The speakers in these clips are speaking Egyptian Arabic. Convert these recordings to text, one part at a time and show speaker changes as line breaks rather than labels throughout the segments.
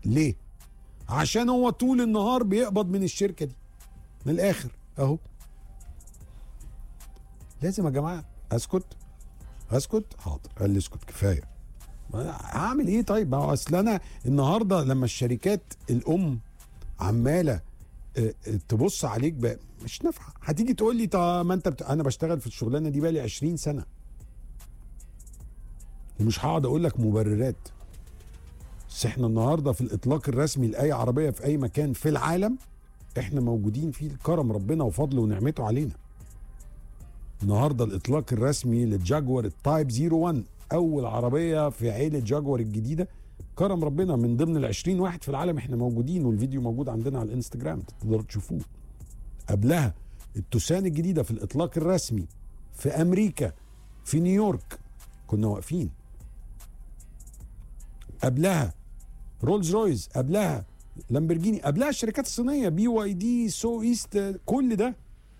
ليه عشان هو طول النهار بيقبض من الشركه دي من الاخر اهو لازم يا جماعه اسكت اسكت حاضر قال لي اسكت كفايه ما هعمل ايه طيب ما هو اصل انا النهارده لما الشركات الام عماله آه، آه، تبص عليك بقى مش نافعه هتيجي تقول لي طب ما انت بت... انا بشتغل في الشغلانه دي بقالي 20 سنه ومش هقعد اقول لك مبررات بس احنا النهارده في الاطلاق الرسمي لاي عربيه في اي مكان في العالم احنا موجودين فيه كرم ربنا وفضله ونعمته علينا النهارده الاطلاق الرسمي للجاكوار التايب 01 اول عربيه في عيله جاكوار الجديده كرم ربنا من ضمن ال 20 واحد في العالم احنا موجودين والفيديو موجود عندنا على الانستجرام تقدروا تشوفوه قبلها التوسان الجديده في الاطلاق الرسمي في امريكا في نيويورك كنا واقفين قبلها رولز رويز قبلها لامبرجيني قبلها الشركات الصينيه بي واي دي سو ايست كل ده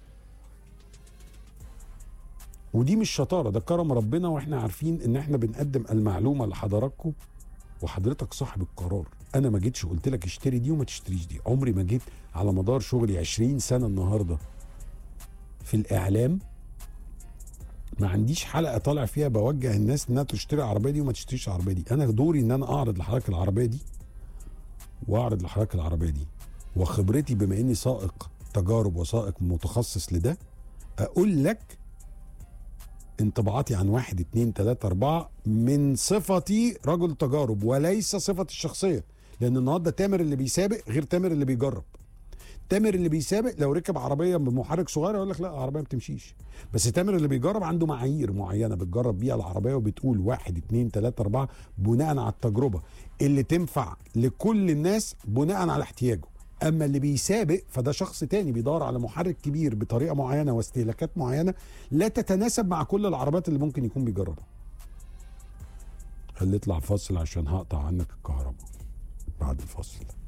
ودي مش شطاره ده كرم ربنا واحنا عارفين ان احنا بنقدم المعلومه لحضراتكم وحضرتك صاحب القرار انا ما جيتش قلت لك اشتري دي وما تشتريش دي عمري ما جيت على مدار شغلي 20 سنه النهارده في الاعلام ما عنديش حلقه طالع فيها بوجه الناس انها تشتري العربيه دي وما تشتريش العربيه دي انا دوري ان انا اعرض لحضرتك العربيه دي واعرض لحضرتك العربيه دي وخبرتي بما اني سائق تجارب وسائق متخصص لده اقول لك انطباعاتي عن واحد اتنين تلاتة اربعة من صفتي رجل تجارب وليس صفتي الشخصية لان النهارده تامر اللي بيسابق غير تامر اللي بيجرب تامر اللي بيسابق لو ركب عربيه بمحرك صغير يقول لك لا العربيه ما بتمشيش بس تامر اللي بيجرب عنده معايير معينه بتجرب بيها العربيه وبتقول واحد اتنين تلاته اربعه بناء على التجربه اللي تنفع لكل الناس بناء على احتياجه اما اللي بيسابق فده شخص تاني بيدور على محرك كبير بطريقه معينه واستهلاكات معينه لا تتناسب مع كل العربيات اللي ممكن يكون بيجربها خلي اطلع فاصل عشان هقطع عنك الكهرباء بعد الفاصل